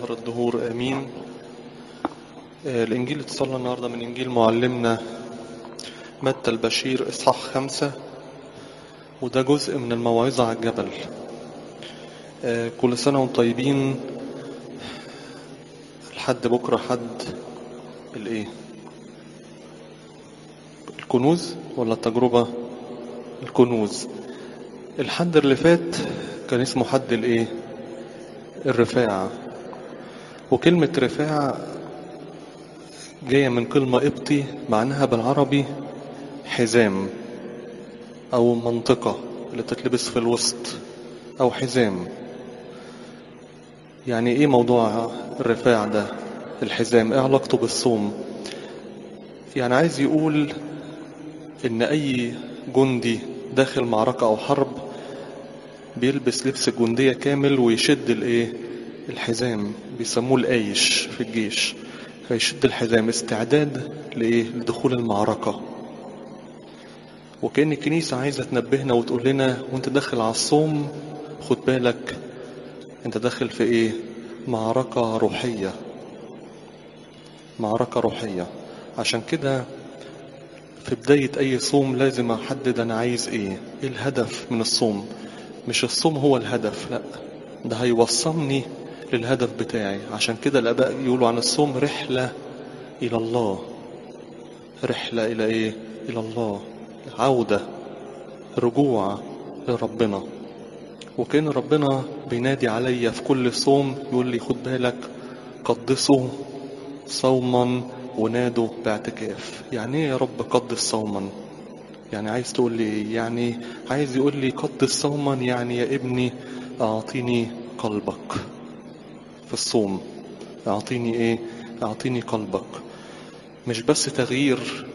دهر الدهور آمين آه، الإنجيل اتصلى النهاردة من إنجيل معلمنا متى البشير إصحاح خمسة وده جزء من الموعظة على الجبل آه، كل سنة وانتم طيبين لحد بكرة حد الإيه الكنوز ولا التجربة الكنوز الحد اللي فات كان اسمه حد الإيه الرفاع وكلمة رفاع جاية من كلمة قبطي معناها بالعربي حزام أو منطقة اللي تتلبس في الوسط أو حزام يعني إيه موضوع الرفاع ده الحزام إيه علاقته بالصوم يعني عايز يقول إن أي جندي داخل معركة أو حرب بيلبس لبس الجندية كامل ويشد الإيه الحزام بيسموه الآيش في الجيش فيشد الحزام استعداد لإيه لدخول المعركة وكأن الكنيسة عايزة تنبهنا وتقول لنا وانت داخل على الصوم خد بالك انت داخل في ايه معركة روحية معركة روحية عشان كده في بداية أي صوم لازم أحدد أنا عايز إيه إيه الهدف من الصوم مش الصوم هو الهدف لا ده هيوصلني للهدف بتاعي عشان كده الآباء يقولوا عن الصوم رحلة إلى الله رحلة إلى إيه إلى الله عودة رجوع لربنا وكأن ربنا بينادي عليا في كل صوم يقول لي خد بالك قدسوا صوما ونادوا باعتكاف يعني ايه يا رب قدس صوما يعني عايز تقول لي ايه يعني عايز يقول لي قدس صوما يعني يا ابني اعطيني قلبك في الصوم اعطيني ايه اعطيني قلبك مش بس تغيير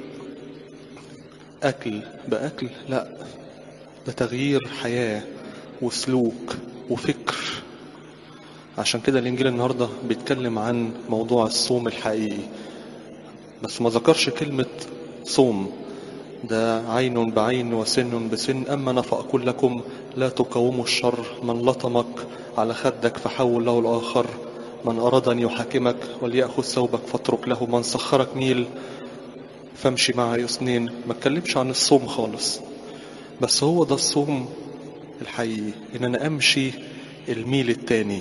اكل باكل لا ده تغيير حياة وسلوك وفكر عشان كده الانجيل النهاردة بيتكلم عن موضوع الصوم الحقيقي بس ما ذكرش كلمة صوم ده عين بعين وسن بسن أما أنا فأقول لكم لا تقاوموا الشر من لطمك على خدك فحول له الآخر من أراد أن يحاكمك وليأخذ ثوبك فاترك له من سخرك ميل فامشي معه اثنين ما اتكلمش عن الصوم خالص بس هو ده الصوم الحقيقي ان انا امشي الميل التاني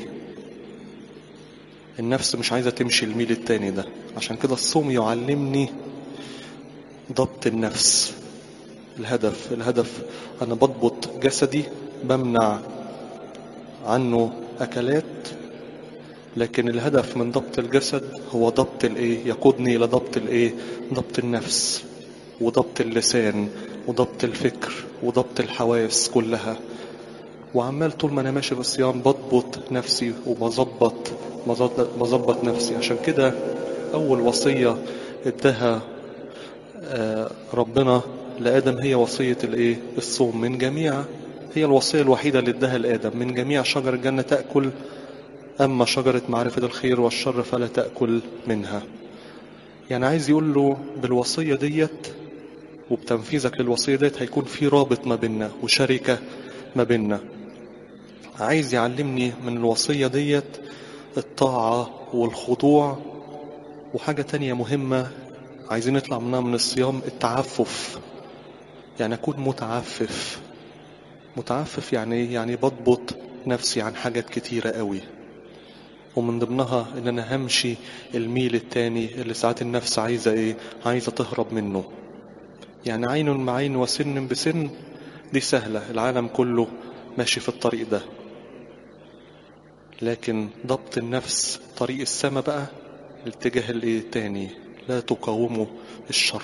النفس مش عايزة تمشي الميل التاني ده عشان كده الصوم يعلمني ضبط النفس الهدف الهدف انا بضبط جسدي بمنع عنه اكلات لكن الهدف من ضبط الجسد هو ضبط الايه يقودني الى ضبط الايه ضبط النفس وضبط اللسان وضبط الفكر وضبط الحواس كلها وعمال طول ما انا ماشي في الصيام بضبط نفسي وبظبط بظبط نفسي عشان كده اول وصيه اداها آه، ربنا لادم هي وصيه الايه الصوم من جميع هي الوصيه الوحيده اللي اداها لادم من جميع شجر الجنه تاكل اما شجره معرفه الخير والشر فلا تاكل منها يعني عايز يقول له بالوصيه ديت وبتنفيذك للوصيه ديت هيكون في رابط ما بيننا وشركه ما بيننا عايز يعلمني من الوصيه ديت الطاعه والخضوع وحاجه تانية مهمه عايزين نطلع منها من الصيام التعفف يعني اكون متعفف متعفف يعني ايه يعني بضبط نفسي عن حاجات كتيره قوي ومن ضمنها ان انا همشي الميل التاني اللي ساعات النفس عايزه ايه عايزه تهرب منه يعني عين مع عين وسن بسن دي سهله العالم كله ماشي في الطريق ده لكن ضبط النفس طريق السما بقى الاتجاه الايه التاني لا تقاوموا الشر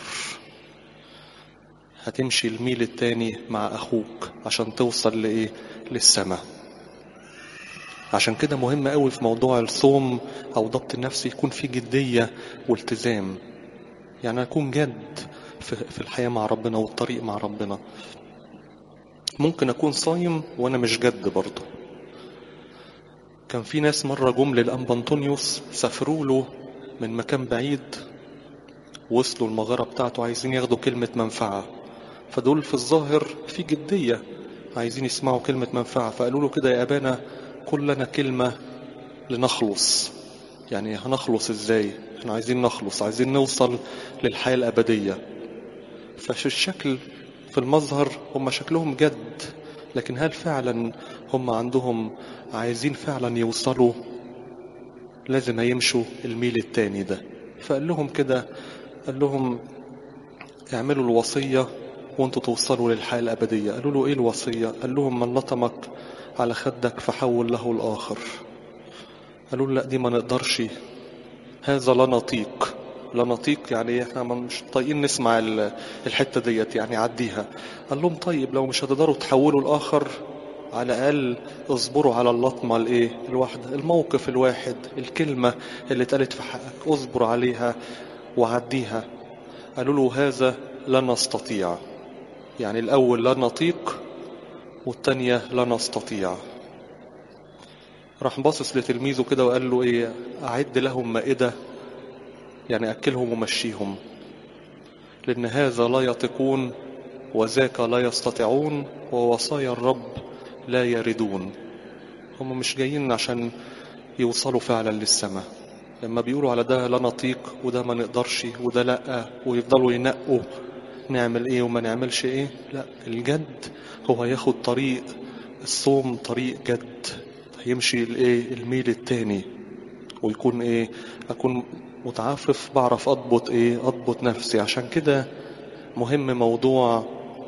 هتمشي الميل التاني مع اخوك عشان توصل لايه للسما عشان كده مهم قوي في موضوع الصوم او ضبط النفس يكون في جدية والتزام يعني اكون جد في في الحياة مع ربنا والطريق مع ربنا ممكن اكون صايم وانا مش جد برضه كان في ناس مرة جم للأنبا أنطونيوس سافروا له من مكان بعيد وصلوا المغارة بتاعته عايزين ياخدوا كلمة منفعة فدول في الظاهر في جدية عايزين يسمعوا كلمة منفعة فقالوا له كده يا أبانا قل لنا كلمة لنخلص يعني هنخلص ازاي احنا عايزين نخلص عايزين نوصل للحياة الأبدية ففي الشكل في المظهر هم شكلهم جد لكن هل فعلا هم عندهم عايزين فعلا يوصلوا لازم هيمشوا الميل التاني ده فقال لهم كده قال لهم اعملوا الوصية وانتوا توصلوا للحياة الأبدية قالوا له ايه الوصية قال لهم من لطمك على خدك فحول له الآخر قالوا له لا دي ما نقدرش هذا لا نطيق لا نطيق يعني احنا مش طايقين نسمع الحتة ديت يعني عديها قال لهم طيب لو مش هتقدروا تحولوا الآخر على الأقل اصبروا على اللطمة الايه الواحدة الموقف الواحد الكلمة اللي اتقالت في حقك اصبروا عليها وعديها قالوا له هذا لا نستطيع يعني الأول لا نطيق والتانية لا نستطيع راح باصص لتلميذه كده وقال له ايه أعد لهم مائدة يعني أكلهم ومشيهم لأن هذا لا يطيقون وذاك لا يستطيعون ووصايا الرب لا يردون هم مش جايين عشان يوصلوا فعلا للسماء لما بيقولوا على ده لا نطيق وده ما نقدرش وده لا ويفضلوا ينقوا نعمل ايه وما نعملش ايه لا الجد هو ياخد طريق الصوم طريق جد هيمشي الايه الميل التاني ويكون ايه اكون متعفف بعرف اضبط ايه اضبط نفسي عشان كده مهم موضوع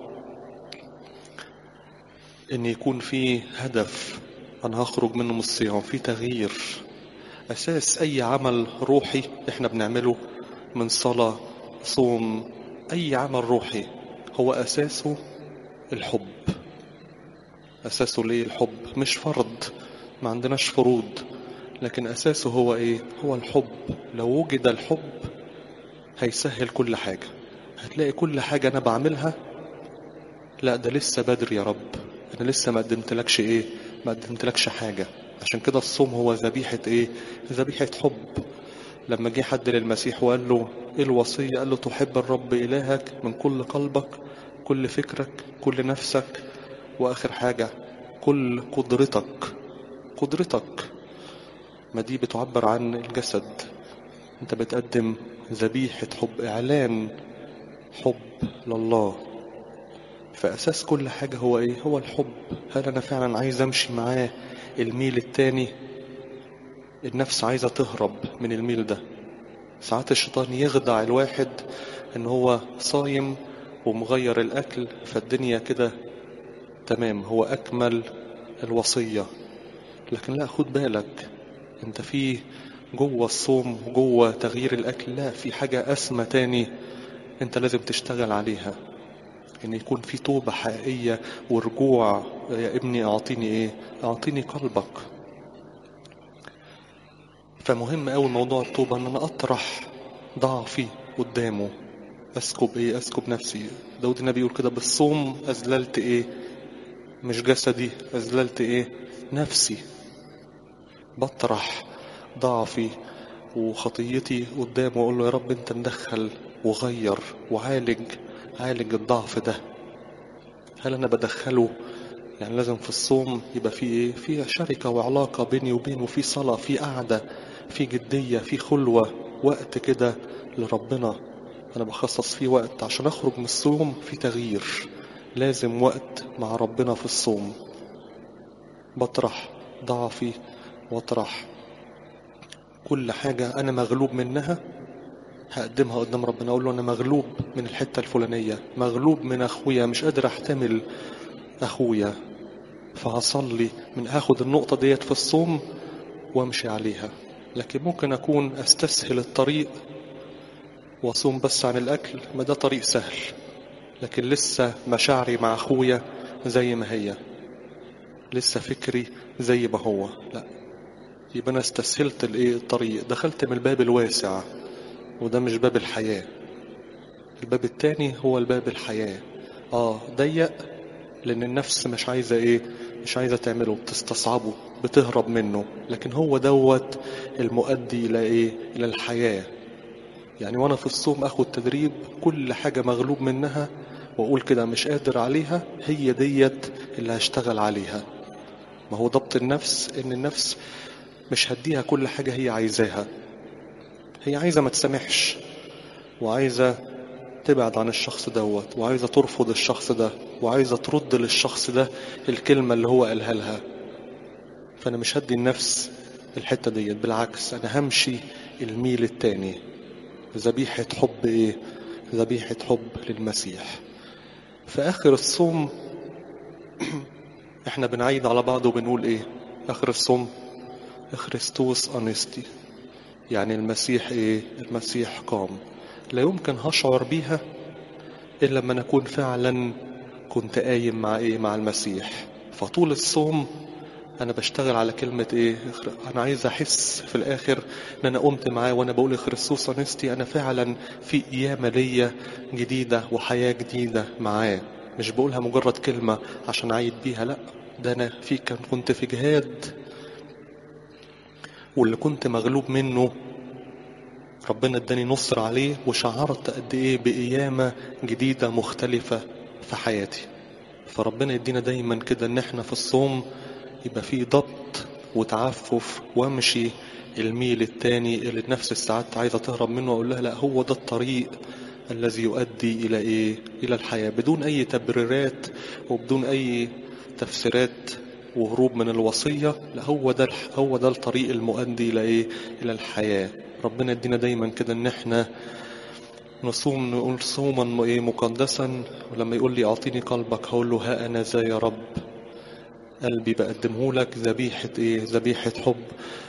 ان يكون في هدف انا هخرج منه من الصيام في تغيير اساس اي عمل روحي احنا بنعمله من صلاة صوم اي عمل روحي هو اساسه الحب اساسه ليه الحب مش فرض ما عندناش فروض لكن اساسه هو ايه هو الحب لو وجد الحب هيسهل كل حاجة هتلاقي كل حاجة انا بعملها لا ده لسه بدري يا رب انا لسه ما قدمتلكش ايه ما قدمتلكش حاجة عشان كده الصوم هو ذبيحة ايه ذبيحة حب لما جه حد للمسيح وقال له ايه الوصية قال له تحب الرب الهك من كل قلبك كل فكرك كل نفسك واخر حاجة كل قدرتك قدرتك ما دي بتعبر عن الجسد انت بتقدم ذبيحة حب اعلان حب لله فأساس كل حاجة هو إيه؟ هو الحب هل أنا فعلا عايز أمشي معاه الميل التاني النفس عايزة تهرب من الميل ده ساعات الشيطان يخدع الواحد إن هو صايم ومغير الأكل فالدنيا كده تمام هو أكمل الوصية لكن لا خد بالك أنت في جوه الصوم وجوه تغيير الأكل لا في حاجة أسمى تاني أنت لازم تشتغل عليها ان يكون في توبة حقيقية ورجوع يا ابني اعطيني ايه اعطيني قلبك فمهم قوي موضوع التوبة ان انا اطرح ضعفي قدامه اسكب ايه اسكب نفسي داود النبي يقول كده بالصوم اذللت ايه مش جسدي اذللت ايه نفسي بطرح ضعفي وخطيتي قدامه واقول له يا رب انت مدخل وغير وعالج عالج الضعف ده هل انا بدخله يعني لازم في الصوم يبقى في ايه في شركة وعلاقة بيني وبينه في صلاة في قعدة في جدية في خلوة وقت كده لربنا انا بخصص فيه وقت عشان اخرج من الصوم في تغيير لازم وقت مع ربنا في الصوم بطرح ضعفي واطرح كل حاجة انا مغلوب منها هقدمها قدام ربنا اقول له انا مغلوب من الحته الفلانيه مغلوب من اخويا مش قادر احتمل اخويا فهصلي من اخد النقطه ديت في الصوم وامشي عليها لكن ممكن اكون استسهل الطريق واصوم بس عن الاكل ما ده طريق سهل لكن لسه مشاعري مع اخويا زي ما هي لسه فكري زي ما هو لا يبقى انا استسهلت الايه الطريق دخلت من الباب الواسع وده مش باب الحياة الباب التاني هو الباب الحياة اه ضيق لان النفس مش عايزة ايه مش عايزة تعمله بتستصعبه بتهرب منه لكن هو دوت المؤدي الى ايه الى الحياة يعني وانا في الصوم اخد تدريب كل حاجة مغلوب منها واقول كده مش قادر عليها هي ديت اللي هشتغل عليها ما هو ضبط النفس ان النفس مش هديها كل حاجة هي عايزاها هي عايزة ما تسامحش وعايزة تبعد عن الشخص دوت وعايزة ترفض الشخص ده وعايزة ترد للشخص ده الكلمة اللي هو قالها لها فأنا مش هدي النفس الحتة ديت بالعكس أنا همشي الميل التاني ذبيحة حب إيه؟ ذبيحة حب للمسيح في آخر الصوم إحنا بنعيد على بعض وبنقول إيه؟ آخر الصوم خريستوس أنستي يعني المسيح إيه؟ المسيح قام لا يمكن هشعر بيها إلا لما أكون فعلا كنت قايم مع إيه؟ مع المسيح فطول الصوم انا بشتغل على كلمة ايه انا عايز احس في الاخر ان انا قمت معاه وانا بقول خريستوس انستي انا فعلا في قيامة ليا جديدة وحياة جديدة معاه مش بقولها مجرد كلمة عشان اعيد بيها لا ده انا في كان كنت في جهاد واللي كنت مغلوب منه ربنا اداني نصر عليه وشعرت قد ايه بقيامة جديدة مختلفة في حياتي فربنا يدينا دايما كده ان احنا في الصوم يبقى في ضبط وتعفف وامشي الميل التاني اللي نفس الساعات عايزة تهرب منه واقول لها لا هو ده الطريق الذي يؤدي الى ايه الى الحياة بدون اي تبريرات وبدون اي تفسيرات وهروب من الوصية لا هو ده هو ده الطريق المؤدي الى ايه الى الحياة ربنا يدينا دايما كده ان احنا نصوم نقول صوما ايه مقدسا ولما يقول لي اعطيني قلبك هقول له ها انا ذا يا رب قلبي بقدمه لك ذبيحة ايه ذبيحة حب